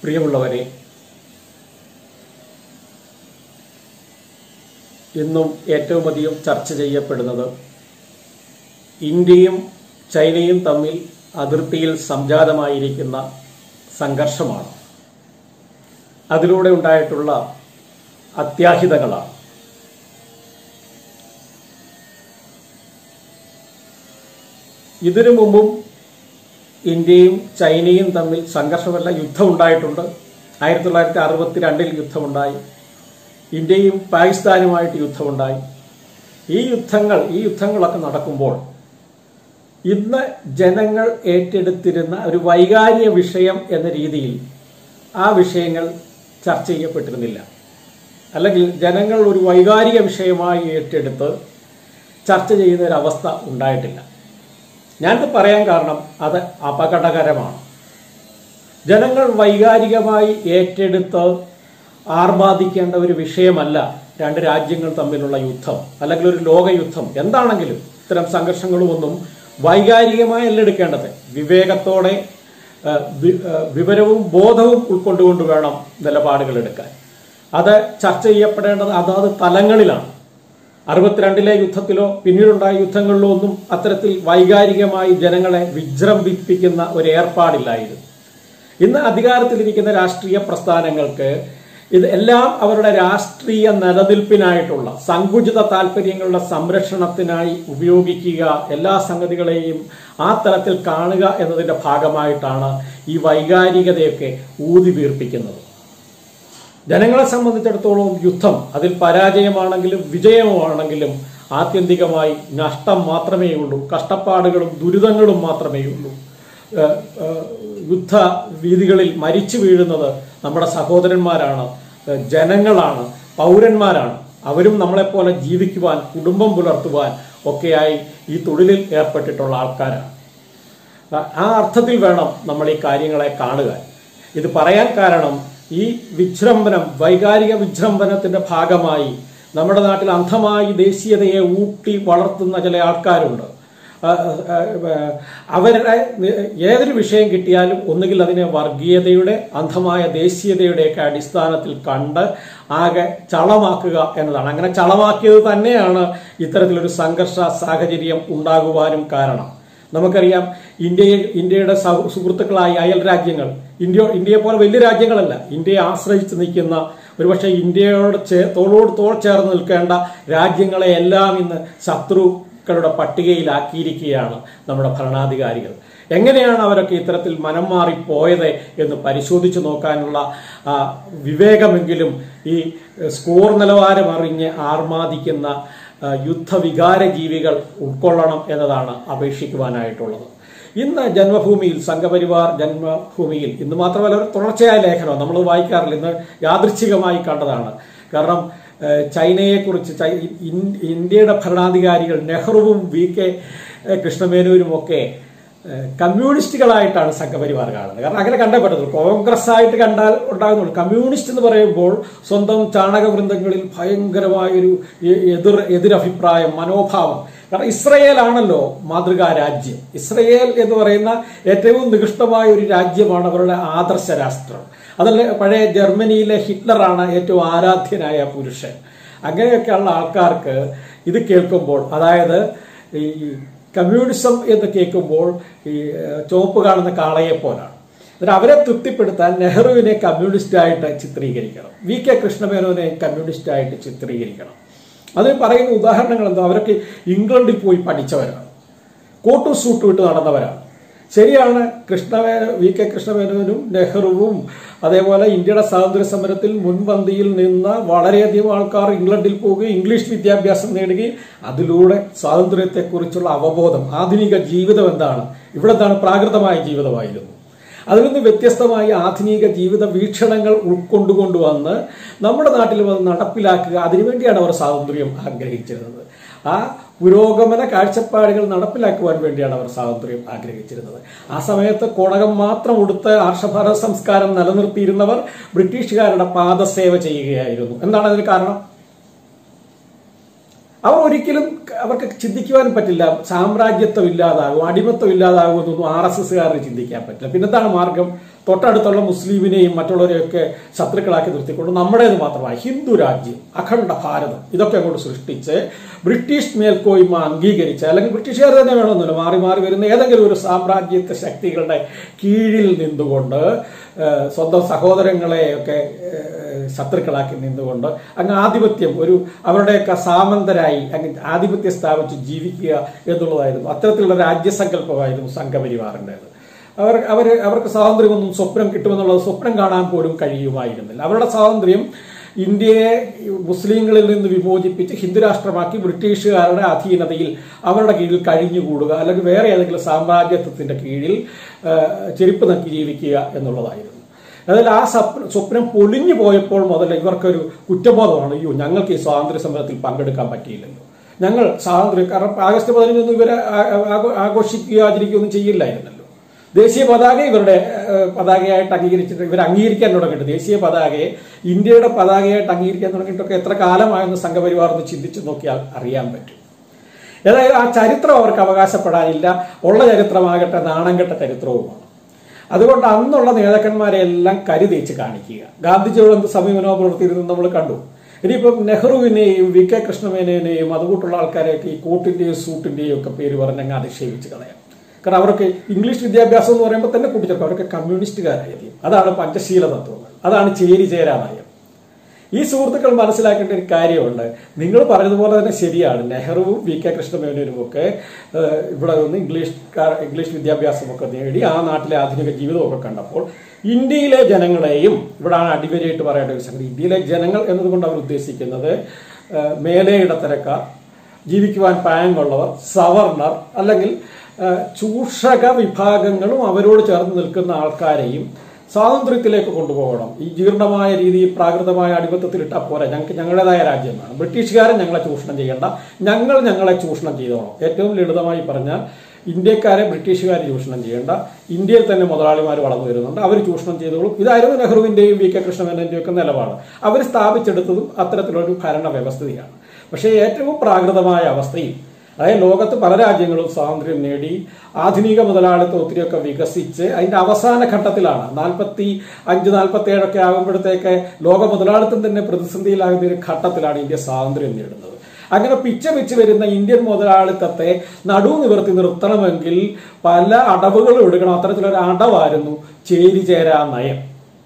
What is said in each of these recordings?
പ്രിയമുള്ളവരെ ഇന്നും ഏറ്റവും അധികം ചർച്ച ചെയ്യപ്പെടുന്നത് ഇന്ത്യയും ചൈനയും തമ്മിൽ അതിർത്തിയിൽ സംജാതമായിരിക്കുന്ന സംഘർഷമാണ് അതിലൂടെ ഉണ്ടായിട്ടുള്ള അത്യാഹിതങ്ങളാണ് ഇതിനു മുമ്പും ഇന്ത്യയും ചൈനയും തമ്മിൽ സംഘർഷമല്ല യുദ്ധം ഉണ്ടായിട്ടുണ്ട് ആയിരത്തി തൊള്ളായിരത്തി അറുപത്തി രണ്ടിൽ യുദ്ധമുണ്ടായി ഇന്ത്യയും പാകിസ്ഥാനുമായിട്ട് യുദ്ധമുണ്ടായി ഈ യുദ്ധങ്ങൾ ഈ യുദ്ധങ്ങളൊക്കെ നടക്കുമ്പോൾ ഇന്ന് ജനങ്ങൾ ഏറ്റെടുത്തിരുന്ന ഒരു വൈകാരിക വിഷയം എന്ന രീതിയിൽ ആ വിഷയങ്ങൾ ചർച്ച ചെയ്യപ്പെട്ടിരുന്നില്ല അല്ലെങ്കിൽ ജനങ്ങൾ ഒരു വൈകാരിക വിഷയമായി ഏറ്റെടുത്ത് ചർച്ച ചെയ്യുന്ന ഒരു അവസ്ഥ ഉണ്ടായിട്ടില്ല ഞാനിത് പറയാൻ കാരണം അത് അപകടകരമാണ് ജനങ്ങൾ വൈകാരികമായി ഏറ്റെടുത്ത് ആർമാദിക്കേണ്ട ഒരു വിഷയമല്ല രണ്ട് രാജ്യങ്ങൾ തമ്മിലുള്ള യുദ്ധം അല്ലെങ്കിൽ ഒരു ലോകയുദ്ധം എന്താണെങ്കിലും ഇത്തരം സംഘർഷങ്ങളുമൊന്നും വൈകാരികമായി അല്ല എടുക്കേണ്ടത് വിവേകത്തോടെ ഏഹ്, വി- ഏഹ്, വിവരവും ബോധവും ഉൾക്കൊണ്ടുകൊണ്ട് വേണം നിലപാടുകൾ എടുക്കാൻ അത് ചർച്ച ചെയ്യപ്പെടേണ്ടത് അതാത് തലങ്ങളിലാണ് അറുപത്തിരണ്ടിലെ യുദ്ധത്തിലോ പിന്നീടുണ്ടായ യുദ്ധങ്ങളിലോ ഒന്നും അത്തരത്തിൽ വൈകാരികമായി ജനങ്ങളെ വിജൃംഭിപ്പിക്കുന്ന ഒരു ഏർപ്പാടില്ലായിരുന്നു ഇന്ന് അധികാരത്തിലിരിക്കുന്ന രാഷ്ട്രീയ പ്രസ്ഥാനങ്ങൾക്ക് ഇത് എല്ലാം അവരുടെ രാഷ്ട്രീയ നിലനിൽപ്പിനായിട്ടുള്ള സങ്കുചിത താല്പര്യങ്ങളുടെ സംരക്ഷണത്തിനായി ഉപയോഗിക്കുക എല്ലാ സംഗതികളെയും ആ തലത്തിൽ കാണുക എന്നതിന്റെ ഭാഗമായിട്ടാണ് ഈ വൈകാരികതയൊക്കെ ഊതി വീർപ്പിക്കുന്നത് ജനങ്ങളെ സംബന്ധിച്ചിടത്തോളം യുദ്ധം അതിൽ പരാജയമാണെങ്കിലും വിജയമാണെങ്കിലും ആത്യന്തികമായി നഷ്ടം മാത്രമേ ഉള്ളൂ കഷ്ടപ്പാടുകളും ദുരിതങ്ങളും മാത്രമേ ഉള്ളൂ ഏഹ്, ഏഹ്, യുദ്ധ വീതികളിൽ മരിച്ചു വീഴുന്നത് നമ്മുടെ സഹോദരന്മാരാണ് ഏഹ്, ജനങ്ങളാണ് പൗരന്മാരാണ് അവരും നമ്മളെപ്പോലെ ജീവിക്കുവാൻ കുടുംബം പുലർത്തുവാൻ ഒക്കെയായി ഈ തൊഴിലിൽ ഏർപ്പെട്ടിട്ടുള്ള ആൾക്കാരാണ് ആ അർത്ഥത്തിൽ വേണം നമ്മൾ ഈ കാര്യങ്ങളെ കാണുക ഇത് പറയാൻ കാരണം ഈ വിജൃംഭനം വൈകാരിക വിജൃംഭനത്തിന്റെ ഭാഗമായി നമ്മുടെ നാട്ടിൽ അന്ധമായി ദേശീയതയെ ഊട്ടി വളർത്തുന്ന ചില ആൾക്കാരുണ്ട് ആ, ആ, ആ, അവരുടെ ഏതൊരു വിഷയം കിട്ടിയാലും ഒന്നുകിൽ അതിനെ വർഗീയതയുടെ അന്ധമായ ദേശീയതയുടെയൊക്കെ അടിസ്ഥാനത്തിൽ കണ്ട് ആകെ ചളമാക്കുക എന്നതാണ് അങ്ങനെ ചളമാക്കിയത് തന്നെയാണ് ഇത്തരത്തിലൊരു സംഘർഷ സാഹചര്യം ഉണ്ടാകുവാനും കാരണം നമുക്കറിയാം ഇന്ത്യയിൽ ഇന്ത്യയുടെ സൗ- സുഹൃത്തുക്കളായ അയൽ രാജ്യങ്ങൾ ഇന്ത്യ ഇന്ത്യയെ പോലെ വലിയ രാജ്യങ്ങളല്ല ഇന്ത്യയെ ആശ്രയിച്ച് നിൽക്കുന്ന ഒരുപക്ഷെ ഇന്ത്യയോട് ചേ- തോളോട് തോൾ ചേർന്ന് നിൽക്കേണ്ട രാജ്യങ്ങളെ എല്ലാം ഇന്ന് ശത്രുക്കളുടെ പട്ടികയിലാക്കിയിരിക്കുകയാണ് നമ്മുടെ ഭരണാധികാരികൾ എങ്ങനെയാണ് അവരൊക്കെ ഇത്തരത്തിൽ മനം മാറിപ്പോയത് എന്ന് പരിശോധിച്ചു നോക്കാനുള്ള ആ, വിവേകമെങ്കിലും ഈ സ്കോർ നിലവാരം അറിഞ്ഞ് ആർമാദിക്കുന്ന ആ, യുദ്ധവികാര ജീവികൾ ഉൾക്കൊള്ളണം എന്നതാണ് അപേക്ഷിക്കുവാനായിട്ടുള്ളത് ഇന്ന് ജന്മഭൂമിയിൽ സംഘപരിവാർ ജന്മഭൂമിയിൽ ഇന്ന് മാത്രമല്ല ഒരു തുടർച്ചയായ ലേഖനം നമ്മൾ വായിക്കാറില്ല ഇന്ന് യാദൃച്ഛികമായി കണ്ടതാണ് കാരണം ഏഹ്, ചൈനയെക്കുറിച്ച് ചൈ- ഇൻ- ഇന്ത്യയുടെ ഭരണാധികാരികൾ നെഹ്റുവും വി കെ ഏഹ്, കൃഷ്ണമേനൂരും ഒക്കെ ഏഹ്, കമ്മ്യൂണിസ്റ്റുകളായിട്ടാണ് സംഘപരിവാർ കാണുന്നത് കാരണം അങ്ങനെ കണ്ടേ പറ്റത്തുള്ളൂ കോൺഗ്രസ് ആയിട്ട് കണ്ടാൽ ഉണ്ടാകുന്നുള്ളൂ കമ്മ്യൂണിസ്റ്റ് എന്ന് പറയുമ്പോൾ സ്വന്തം ചാണക വൃന്ദങ്ങളിൽ ഭയങ്കരമായൊരു എ- എതിർ എതിരഭിപ്രായം മനോഭാവം കാരണം ഇസ്രയേലാണല്ലോ മാതൃകാ രാജ്യം ഇസ്രയേൽ എന്ന് പറയുന്ന ഏറ്റവും നികൃഷ്ടമായ ഒരു രാജ്യമാണ് അവരുടെ ആദർശ രാഷ്ട്രം അതല്ല പഴയ ജർമ്മനിയിലെ ഹിറ്റ്ലറാണ് ഏറ്റവും ആരാധ്യനായ പുരുഷൻ അങ്ങനെയൊക്കെയുള്ള ആൾക്കാർക്ക് ഇത് കേൾക്കുമ്പോൾ അതായത് ഈ കമ്മ്യൂണിസം എന്ന് കേൾക്കുമ്പോൾ ഈ ഏഹ്, ചുവപ്പ് കാണുന്ന കാളയെ പോലാണ് എന്നിട്ട് അവരെ തൃപ്തിപ്പെടുത്താൻ നെഹ്റുവിനെ കമ്മ്യൂണിസ്റ്റായിട്ട് ചിത്രീകരിക്കണം വി കെ കൃഷ്ണമേനോനെ കമ്മ്യൂണിസ്റ്റായിട്ട് ചിത്രീകരിക്കണം അത് പറയുന്ന ഉദാഹരണങ്ങൾ എന്താ അവരൊക്കെ ഇംഗ്ലണ്ടിൽ പോയി പഠിച്ചവരാണ് കോട്ടും സൂട്ടും ഇട്ട് നടന്നവരാണ് ശരിയാണ് കൃഷ്ണമേനോ വി കെ കൃഷ്ണമേനോനും നെഹ്റുവും അതേപോലെ ഇന്ത്യയുടെ സ്വാതന്ത്ര്യ സമരത്തിൽ മുൻപന്തിയിൽ നിന്ന വളരെയധികം ആൾക്കാർ ഇംഗ്ലണ്ടിൽ പോവുകയും ഇംഗ്ലീഷ് വിദ്യാഭ്യാസം നേടുകയും അതിലൂടെ സ്വാതന്ത്ര്യത്തെക്കുറിച്ചുള്ള അവബോധം ആധുനിക ജീവിതം എന്താണ് ഇവിടെ എന്താണ് പ്രാകൃതമായ ജീവിതമായിരുന്നു അതിൽ നിന്ന് വ്യത്യസ്തമായി ആധുനിക ജീവിത വീക്ഷണങ്ങൾ ഉൾക്കൊണ്ടുകൊണ്ടുവന്ന് നമ്മുടെ നാട്ടിൽ വന്ന് നടപ്പിലാക്കുക അതിനുവേണ്ടിയാണ് അവർ സ്വാതന്ത്ര്യം ആഗ്രഹിച്ചിരുന്നത് ആ പുരോഗമന കാഴ്ചപ്പാടുകൾ നടപ്പിലാക്കുവാൻ വേണ്ടിയാണ് അവർ സ്വാതന്ത്ര്യം ആഗ്രഹിച്ചിരുന്നത് ആ സമയത്ത് കോടകം മാത്രം ഉടുത്ത് ആർഷഭാരത സംസ്കാരം നിലനിർത്തിയിരുന്നവർ ബ്രിട്ടീഷുകാരുടെ പാദസേവ ചെയ്യുകയായിരുന്നു എന്താണ് അതിന് കാരണം അവർ ഒരിക്കലും അവർക്ക് ചിന്തിക്കുവാനും പറ്റില്ല സാമ്രാജ്യത്വം ഇല്ലാതാകും അടിമത്വം ഇല്ലാതാകും എന്നൊന്നും ആർ എസ് എസ്സുകാരന് ചിന്തിക്കാൻ പറ്റില്ല പിന്നെന്താണ് മാർഗം തൊട്ടടുത്തുള്ള മുസ്ലിമിനെയും മറ്റുള്ളവരെയൊക്കെ ശത്രുക്കളാക്കി നിർത്തിക്കൊണ്ട് നമ്മുടേത് മാത്രമായി ഹിന്ദു രാജ്യം അഖണ്ഡ ഭാരതം ഇതൊക്കെ അങ്ങോട്ട് സൃഷ്ടിച്ച് ബ്രിട്ടീഷ് മേൽക്കോയ്മ അംഗീകരിച്ച് അല്ലെങ്കിൽ ബ്രിട്ടീഷുകാർ തന്നെ വേണമെന്നില്ല മാറി മാറി വരുന്ന ഏതെങ്കിലും ഒരു സാമ്രാജ്യത്വ ശക്തികളുടെ കീഴിൽ നിന്നുകൊണ്ട് ഏഹ്, സ്വന്തം സഹോദരങ്ങളെയൊക്കെ ഏഹ്, ശത്രുക്കളാക്കി നിന്നുകൊണ്ട് അങ്ങ് ആധിപത്യം ഒരു അവരുടെയൊക്കെ സാമന്തരായി അങ്ങ് ആധിപത്യം സ്ഥാപിച്ച് ജീവിക്കുക എന്നുള്ളതായിരുന്നു അത്തരത്തിലുള്ള രാജ്യസങ്കല്പമായിരുന്നു സംഘപരിവാറിൻ്റെത് അവർ അവർ അവർക്ക് സ്വാതന്ത്ര്യമൊന്നും സ്വപ്നം കിട്ടുമെന്നുള്ളത് സ്വപ്നം കാണാൻ പോലും കഴിയുമായിരുന്നില്ല അവരുടെ സ്വാതന്ത്ര്യം ഇന്ത്യയെ മുസ്ലിങ്ങളിൽ നിന്ന് വിമോചിപ്പിച്ച് ഹിന്ദുരാഷ്ട്രമാക്കി ബ്രിട്ടീഷുകാരുടെ അധീനതയിൽ അവരുടെ കീഴിൽ കഴിഞ്ഞുകൂടുക അല്ലെങ്കിൽ വേറെ ഏതെങ്കിലും സാമ്രാജ്യത്വത്തിന്റെ കീഴിൽ ആ, ചെരുപ്പ് നക്കി ജീവിക്കുക എന്നുള്ളതായിരുന്നു അതിൽ ആ സ്വപ്നം സ്വപ്നം പൊളിഞ്ഞു പോയപ്പോൾ മുതൽ ഇവർക്കൊരു കുറ്റബോധമാണ് അയ്യോ ഞങ്ങൾക്ക് ഈ സ്വാതന്ത്ര്യ സമരത്തിൽ പങ്കെടുക്കാൻ പറ്റിയില്ലല്ലോ ഞങ്ങൾ സ്വാതന്ത്ര്യം കാരണം ആഗസ്റ്റ് പതിനഞ്ചൊന്നും ഇവരെ ആ- ആ- ആഘോഷിക്കുകയോ ആചരിക്കുകയൊന്നും ചെയ്യില്ലായിരുന്നല്ലോ ദേശീയ പതാക ഇവരുടെ ഏഹ്, പതാകയായിട്ട് അംഗീകരിച്ചിട്ട് ഇവർ അംഗീകരിക്കാൻ തുടങ്ങിയിട്ട് ദേശീയ പതാകയെ ഇന്ത്യയുടെ പതാകയായിട്ട് അംഗീകരിക്കാൻ തുടങ്ങിയിട്ടൊക്കെ എത്ര കാലമായെന്ന് സംഘപരിവാർ ഒന്ന് ചിന്തിച്ചു നോക്കിയാൽ അറിയാൻ പറ്റും ഏതായാലും ആ ചരിത്രം അവർക്ക് അവകാശപ്പെടാനില്ല ഉള്ള ചരിത്രമാകട്ടെ നാണം കെട്ട ചരിത്രവുമാണ് അതുകൊണ്ട് അന്നുള്ള നേതാക്കന്മാരെ എല്ലാം കരുതേച്ച് കാണിക്കുക ഗാന്ധിജിയോട് എന്ത് സമീപനോ പ്രവർത്തിയിരുന്നത് നമ്മൾ കണ്ടു ഇനിയിപ്പം നെഹ്റുവിനെയും വി കെ കൃഷ്ണമേനോനെയും അതുകൂട്ടുള്ള ആൾക്കാരെയൊക്കെ ഈ കോട്ടിന്റെയും സൂട്ടിന്റെയും ഒക്കെ പേര് പറഞ്ഞങ്ങ് അധിക്ഷേപിച്ച് കളയാം കാരണം അവർക്ക് ഇംഗ്ലീഷ് വിദ്യാഭ്യാസം എന്ന് പറയുമ്പോൾ തന്നെ കൂട്ടിച്ചേർക്കും അവരൊക്കെ കമ്മ്യൂണിസ്റ്റുകാരായിരിക്കും അതാണ് പഞ്ചശീല തത്വങ്ങൾ അതാണ് ചേരി ചേരാ നയം ഈ സുഹൃത്തുക്കൾ മനസ്സിലാക്കേണ്ട ഒരു കാര്യമുണ്ട് നിങ്ങൾ പറഞ്ഞതുപോലെ തന്നെ ശരിയാണ് നെഹ്റുവും വി കെ കൃഷ്ണമേനോനും ഒക്കെ ഏഹ്, ഇവിടെ നിന്ന് ഇംഗ്ലീഷ് കാ- ഇംഗ്ലീഷ് വിദ്യാഭ്യാസമൊക്കെ നേടി ആ നാട്ടിലെ ആധുനിക ജീവിതമൊക്കെ കണ്ടപ്പോൾ ഇന്ത്യയിലെ ജനങ്ങളെയും ഇവിടാണ് അടിവരയായിട്ട് പറയേണ്ട ഒരു സംഗതി ഇന്ത്യയിലെ ജനങ്ങൾ എന്നതുകൊണ്ട് അവർ ഉദ്ദേശിക്കുന്നത് ഏഹ്, മേലെ ഇടത്തരക്കാർ ജീവിക്കുവാൻ പ്രായമുള്ളവർ സവർണർ അല്ലെങ്കിൽ ഏഹ്, ചൂഷക വിഭാഗങ്ങളും അവരോട് ചേർന്ന് നിൽക്കുന്ന ആൾക്കാരെയും സ്വാതന്ത്ര്യത്തിലേക്ക് കൊണ്ടുപോകണം ഈ ജീർണമായ രീതിയിൽ പ്രാകൃതമായ അടിമത്തത്തിൽ ഇട്ടാൽ പോരാ ഞങ്ങൾക്ക് ഞങ്ങളുടേതായ രാജ്യം വേണം ബ്രിട്ടീഷുകാരൻ ഞങ്ങളെ ചൂഷണം ചെയ്യേണ്ട ഞങ്ങൾ ഞങ്ങളെ ചൂഷണം ചെയ്തോണം ഏറ്റവും ലളിതമായി പറഞ്ഞാൽ ഇന്ത്യക്കാരെ ബ്രിട്ടീഷുകാർ ചൂഷണം ചെയ്യേണ്ട ഇന്ത്യയിൽ തന്നെ മുതലാളിമാർ വളർന്നു വരുന്നുണ്ട് അവർ ചൂഷണം ചെയ്തോളും ഇതായിരുന്നു നെഹ്റുവിന്റെയും വി കെ കൃഷ്ണമേനന്റെയും ഒക്കെ നിലപാട് അവർ സ്ഥാപിച്ചെടുത്തതും അത്തരത്തിലൊരു ഭരണ വ്യവസ്ഥയാണ് പക്ഷേ ഏറ്റവും പ്രാകൃതമായ അവസ്ഥയിൽ അതായത് ലോകത്ത് പല രാജ്യങ്ങളും സ്വാതന്ത്ര്യം നേടി ആധുനിക മുതലാളിത്തം ഒത്തിരിയൊക്കെ വികസിച്ച് അതിന്റെ അവസാന ഘട്ടത്തിലാണ് നാൽപ്പത്തി അഞ്ച് നാൽപ്പത്തി ഏഴൊക്കെ ആകുമ്പോഴത്തേക്ക് ലോക മുതലാളിത്തം തന്നെ പ്രതിസന്ധിയിലാകുന്ന ഒരു ഘട്ടത്തിലാണ് ഇന്ത്യ സ്വാതന്ത്ര്യം നേടുന്നത് അങ്ങനെ പിച്ച വെച്ച് വരുന്ന ഇന്ത്യൻ മുതലാളിത്തത്തെ നടു നിവർത്തി നിർത്തണമെങ്കിൽ പല അടവുകളും എടുക്കണം അത്തരത്തിലൊരു അടവായിരുന്നു ചേരി ചേരാ നയം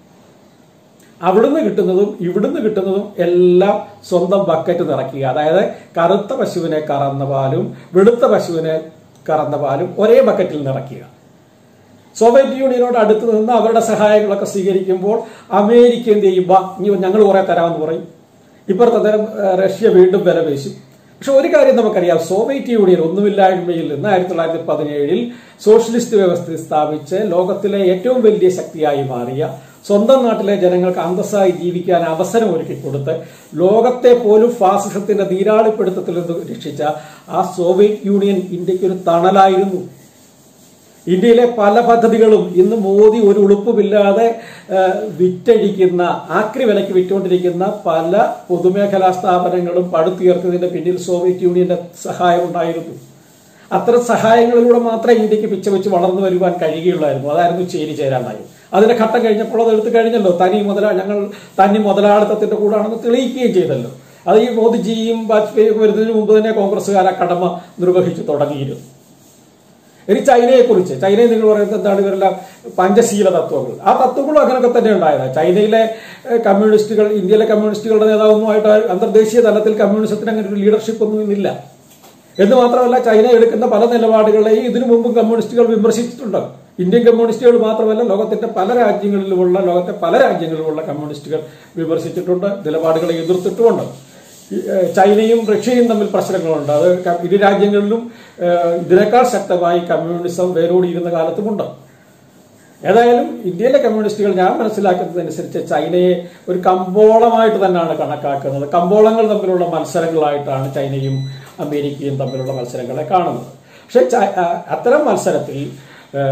അവിടുന്ന് കിട്ടുന്നതും ഇവിടുന്ന് കിട്ടുന്നതും എല്ലാം സ്വന്തം ബക്കറ്റ് നിറയ്ക്കുക അതായത് കറുത്ത പശുവിനെ കറന്ന പാലും വെളുത്ത പശുവിനെ കറന്ന പാലും ഒരേ ബക്കറ്റിൽ നിറയ്ക്കുക സോവിയറ്റ് യൂണിയനോട് അടുത്ത് നിന്ന് അവരുടെ സഹായങ്ങളൊക്കെ സ്വീകരിക്കുമ്പോൾ അമേരിക്ക എന്ത് ചെയ്യും ബാ ഇനി ഞങ്ങൾ കുറെ തരാമെന്ന് പറയും ഇപ്പുറത്തെ തരം ഏഹ്, റഷ്യ വീണ്ടും വില പേശും പക്ഷെ ഒരു കാര്യം നമുക്കറിയാം സോവിയറ്റ് യൂണിയൻ ഒന്നുമില്ലായ്മയിൽ നിന്ന് ആയിരത്തി തൊള്ളായിരത്തി പതിനേഴിൽ സോഷ്യലിസ്റ്റ് വ്യവസ്ഥ സ്ഥാപിച്ച് ലോകത്തിലെ ഏറ്റവും വലിയ ശക്തിയായി മാറിയ സ്വന്തം നാട്ടിലെ ജനങ്ങൾക്ക് അന്തസ്സായി ജീവിക്കാൻ അവസരം ഒരുക്കി കൊടുത്ത് ലോകത്തെ പോലും ഫാസിസത്തിന്റെ നീരാളിപ്പിടുത്തത്തിൽ നിന്ന് രക്ഷിച്ച ആ സോവിയറ്റ് യൂണിയൻ ഇന്ത്യക്ക് ഒരു തണലായിരുന്നു ഇന്ത്യയിലെ പല പദ്ധതികളും ഇന്ന് മോദി ഒരു ഉളുപ്പുമില്ലാതെ ആ, വിറ്റഴിക്കുന്ന ആക്രി വിലയ്ക്ക് വിറ്റുകൊണ്ടിരിക്കുന്ന പല പൊതുമേഖലാ സ്ഥാപനങ്ങളും പടുത്തുയർത്തതിന്റെ പിന്നിൽ സോവിയറ്റ് യൂണിയന്റെ സഹായം ഉണ്ടായിരുന്നു അത്തരം സഹായങ്ങളിലൂടെ മാത്രമേ ഇന്ത്യക്ക് പിച്ച വെച്ച് വളർന്നു വരുവാൻ കഴിയുകയുള്ളായിരുന്നു അതായിരുന്നു ചേരി ചേരാനായി അതിന്റെ ഘട്ടം കഴിഞ്ഞപ്പോൾ അത് എടുത്തു കഴിഞ്ഞല്ലോ തനി മുതലാ ഞങ്ങൾ തനി മുതലാളിത്തത്തിന്റെ കൂടാണെന്ന് തെളിയിക്കുകയും ചെയ്തല്ലോ അത് ഈ മോദിജിയും വാജ്പേയിയും ഒക്കെ വരുന്നതിന് മുമ്പ് തന്നെ കോൺഗ്രസ്സുകാർ ആ കടമ നിർവഹിച്ചു തുടങ്ങിയിരുന്നു ഇനി ചൈനയെ കുറിച്ച് ചൈനയെ നിങ്ങൾ പറയുന്നത് എന്താണ് ഇവരെല്ലാം പഞ്ചശീല തത്വങ്ങൾ ആ തത്വങ്ങളും അങ്ങനെയൊക്കെ തന്നെ ഉണ്ടായത് ചൈനയിലെ ഏഹ്, കമ്മ്യൂണിസ്റ്റുകൾ ഇന്ത്യയിലെ കമ്മ്യൂണിസ്റ്റുകളുടെ നേതാവൊന്നുമായിട്ട് അന്തർദേശീയ തലത്തിൽ കമ്മ്യൂണിസത്തിന് അങ്ങനെ ഒരു ലീഡർഷിപ്പ് ഒന്നും ഇന്നില്ല എന്ന് മാത്രമല്ല ചൈന എടുക്കുന്ന പല നിലപാടുകളെയും ഇതിനു മുമ്പും കമ്മ്യൂണിസ്റ്റുകൾ വിമർശിച്ചിട്ടുണ്ട് ഇന്ത്യൻ കമ്മ്യൂണിസ്റ്റുകൾ മാത്രമല്ല ലോകത്തിന്റെ പല രാജ്യങ്ങളിലുമുള്ള ലോകത്തെ പല രാജ്യങ്ങളിലുമുള്ള കമ്മ്യൂണിസ്റ്റുകൾ വിമർശിച്ചിട്ടുണ്ട് നിലപാടുകളെ എതിർത്തിട്ടുമുണ്ട് ഈ, ഏഹ്, ചൈനയും റഷ്യയും തമ്മിൽ പ്രശ്നങ്ങളുണ്ട് അത് ക- ഇരു രാജ്യങ്ങളിലും ഏഹ്, ഇതിനേക്കാൾ ശക്തമായി കമ്മ്യൂണിസം വേരോടിയിരുന്ന കാലത്തുമുണ്ട് ഏതായാലും ഇന്ത്യയിലെ കമ്മ്യൂണിസ്റ്റുകൾ ഞാൻ മനസ്സിലാക്കുന്നതനുസരിച്ച് ചൈനയെ ഒരു കമ്പോളമായിട്ട് തന്നെയാണ് കണക്കാക്കുന്നത് കമ്പോളങ്ങൾ തമ്മിലുള്ള മത്സരങ്ങളായിട്ടാണ് ചൈനയും അമേരിക്കയും തമ്മിലുള്ള മത്സരങ്ങളെ കാണുന്നത് പക്ഷെ ച- ആ, അത്തരം മത്സരത്തിൽ ആ,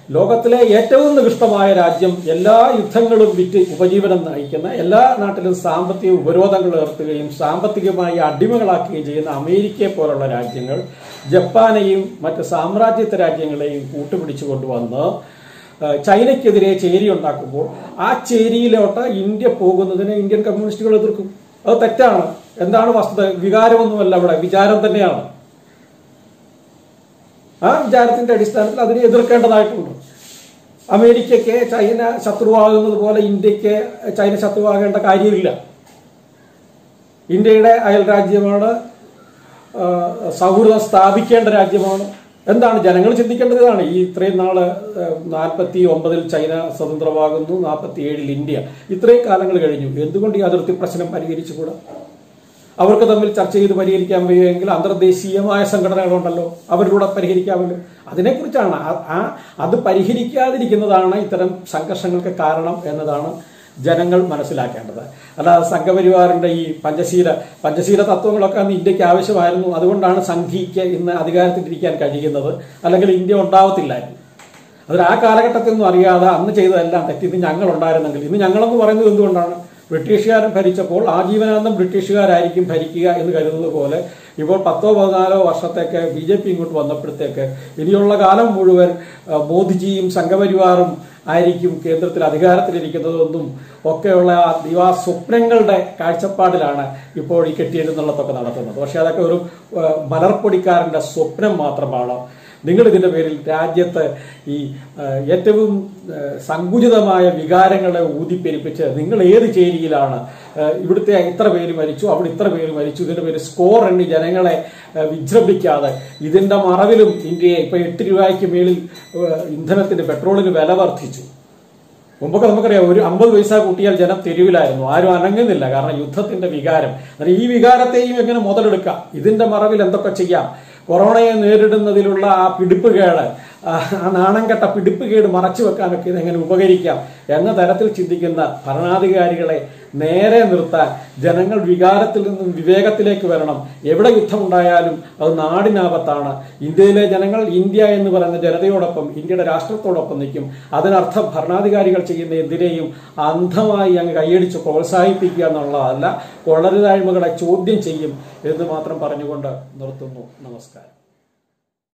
ലോകത്തിലെ ഏറ്റവും നികൃഷ്ടമായ രാജ്യം എല്ലാ യുദ്ധങ്ങളും വിറ്റ് ഉപജീവനം നയിക്കുന്ന എല്ലാ നാട്ടിലും സാമ്പത്തിക ഉപരോധങ്ങൾ ഏർത്തുകയും സാമ്പത്തികമായി അടിമകളാക്കുകയും ചെയ്യുന്ന അമേരിക്കയെ പോലുള്ള രാജ്യങ്ങൾ ജപ്പാനെയും മറ്റ് സാമ്രാജ്യത്വ രാജ്യങ്ങളെയും കൂട്ടുപിടിച്ചു കൊണ്ടുവന്ന് ഏഹ് ചൈനയ്ക്കെതിരെ ചേരി ഉണ്ടാക്കുമ്പോൾ ആ ചേരിയിലോട്ട് ഇന്ത്യ പോകുന്നതിനെ ഇന്ത്യൻ കമ്മ്യൂണിസ്റ്റുകൾ എതിർക്കും അത് തെറ്റാണ് എന്താണ് വസ്തുത വികാരമൊന്നുമല്ല അവിടെ വിചാരം തന്നെയാണ് ആ വിചാരത്തിന്റെ അടിസ്ഥാനത്തിൽ അതിനെ എതിർക്കേണ്ടതായിട്ടുണ്ട് അമേരിക്കയ്ക്ക് ചൈന ശത്രുവാകുന്നത് പോലെ ഇന്ത്യക്ക് ചൈന ശത്രുവാകേണ്ട കാര്യമില്ല ഇന്ത്യയുടെ അയൽ രാജ്യമാണ് ആ, സൗഹൃദം സ്ഥാപിക്കേണ്ട രാജ്യമാണ് എന്താണ് ജനങ്ങൾ ചിന്തിക്കേണ്ടത് ഇതാണ് ഈ ഇത്രയും നാള് നാൽപ്പത്തി ഒമ്പതിൽ ചൈന സ്വതന്ത്രമാകുന്നു നാൽപ്പത്തി ഏഴിൽ ഇന്ത്യ ഇത്രയും കാലങ്ങൾ കഴിഞ്ഞു എന്തുകൊണ്ട് ഈ അതിർത്തി പ്രശ്നം പരിഹരിച്ചുകൂടാ അവർക്ക് തമ്മിൽ ചർച്ച ചെയ്ത് പരിഹരിക്കാൻ വയ്യെങ്കിൽ അന്തർദേശീയമായ സംഘടനകളുണ്ടല്ലോ അവരിലൂടെ പരിഹരിക്കാമല്ലോ അതിനെക്കുറിച്ചാണ് ആ- ആ അത് പരിഹരിക്കാതിരിക്കുന്നതാണ് ഇത്തരം സംഘർഷങ്ങൾക്ക് കാരണം എന്നതാണ് ജനങ്ങൾ മനസ്സിലാക്കേണ്ടത് അല്ലാതെ സംഘപരിവാറിന്റെ ഈ പഞ്ചശീല പഞ്ചശീല തത്വങ്ങളൊക്കെ അന്ന് ഇന്ത്യക്ക് ആവശ്യമായിരുന്നു അതുകൊണ്ടാണ് സംഘിക്ക് ഇന്ന് അധികാരത്തിലിരിക്കാൻ കഴിയുന്നത് അല്ലെങ്കിൽ ഇന്ത്യ ഉണ്ടാവത്തില്ലായിരുന്നു അതിൽ ആ കാലഘട്ടത്തിൽ അറിയാതെ അന്ന് ചെയ്തതെല്ലാം തെറ്റി ഇന്ന് ഞങ്ങൾ ഉണ്ടായിരുന്നെങ്കിൽ ഇന്ന് ഞങ്ങളെന്ന് പറയുന്നത് എന്തുകൊണ്ടാണ് ബ്രിട്ടീഷുകാരൻ ഭരിച്ചപ്പോൾ ആജീവനാന്തം ബ്രിട്ടീഷുകാരായിരിക്കും ഭരിക്കുക എന്ന് കരുതുന്നത് പോലെ ഇപ്പോൾ പത്തോ പതിനാലോ വർഷത്തേക്ക് ബി ജെ പി ഇങ്ങോട്ട് വന്നപ്പോഴത്തേക്ക് ഇനിയുള്ള കാലം മുഴുവൻ ആ, മോദിജിയും സംഘപരിവാറും ആയിരിക്കും കേന്ദ്രത്തിൽ അധികാരത്തിലിരിക്കുന്നതെന്നും ഒക്കെയുള്ള ആ ദിവാ സ്വപ്നങ്ങളുടെ കാഴ്ചപ്പാടിലാണ് ഇപ്പോൾ ഈ കെട്ടിയെഴുന്നള്ളത്തൊക്കെ നടത്തുന്നത് പക്ഷെ അതൊക്കെ ഒരു ആ, മലർപ്പൊടിക്കാരന്റെ സ്വപ്നം മാത്രമാണ് നിങ്ങൾ ഇതിന്റെ പേരിൽ രാജ്യത്ത് ഈ ആ, ഏറ്റവും ആ, സങ്കുചിതമായ വികാരങ്ങളെ ഊതിപ്പെരിപ്പിച്ച് നിങ്ങൾ ഏത് ചേരിയിലാണ് ആ, ഇവിടുത്തെ ഇത്ര പേര് മരിച്ചു അവിടെ ഇത്ര പേര് മരിച്ചു ഇതിന്റെ പേര് സ്കോർ എണ്ണി ജനങ്ങളെ ആ, വിജൃംഭിക്കാതെ ഇതിന്റെ മറവിലും ഇന്ത്യയെ ഇപ്പൊ എട്ട് രൂപയ്ക്ക് മേളിൽ ആ, ഇന്ധനത്തിന് പെട്രോളിന് വില വർദ്ധിച്ചു മുമ്പൊക്കെ നമുക്കറിയാം ഒരു അമ്പത് പൈസ കൂട്ടിയാൽ ജനം തെരുവിലായിരുന്നു ആരും അനങ്ങുന്നില്ല കാരണം യുദ്ധത്തിന്റെ വികാരം എന്നാൽ ഈ വികാരത്തെയും എങ്ങനെ മുതലെടുക്കാം ഇതിന്റെ മറവിൽ എന്തൊക്കെ ചെയ്യാം കൊറോണയെ നേരിടുന്നതിലുള്ള ആ പിടിപ്പുകേട് ആ ആ നാണം കെട്ട പിടിപ്പുകേട് മറച്ചു വെക്കാനൊക്കെ ഇതെങ്ങനെ ഉപകരിക്കാം എന്ന തരത്തിൽ ചിന്തിക്കുന്ന ഭരണാധികാരികളെ നേരെ നിർത്താൻ ജനങ്ങൾ വികാരത്തിൽ നിന്നും വിവേകത്തിലേക്ക് വരണം എവിടെ യുദ്ധമുണ്ടായാലും അത് നാടിനാപത്താണ് ഇന്ത്യയിലെ ജനങ്ങൾ ഇന്ത്യ എന്ന് പറയുന്ന ജനതയോടൊപ്പം ഇന്ത്യയുടെ രാഷ്ട്രത്തോടൊപ്പം നിൽക്കും അതിനർത്ഥം ഭരണാധികാരികൾ ചെയ്യുന്ന എന്തിനേയും അന്ധമായി അങ്ങ് കൈയടിച്ച് പ്രോത്സാഹിപ്പിക്കുക എന്നുള്ളതല്ല കൊള്ളരുതായ്മകളെ ചോദ്യം ചെയ്യും എന്ന് മാത്രം പറഞ്ഞുകൊണ്ട് നിർത്തുന്നു നമസ്കാരം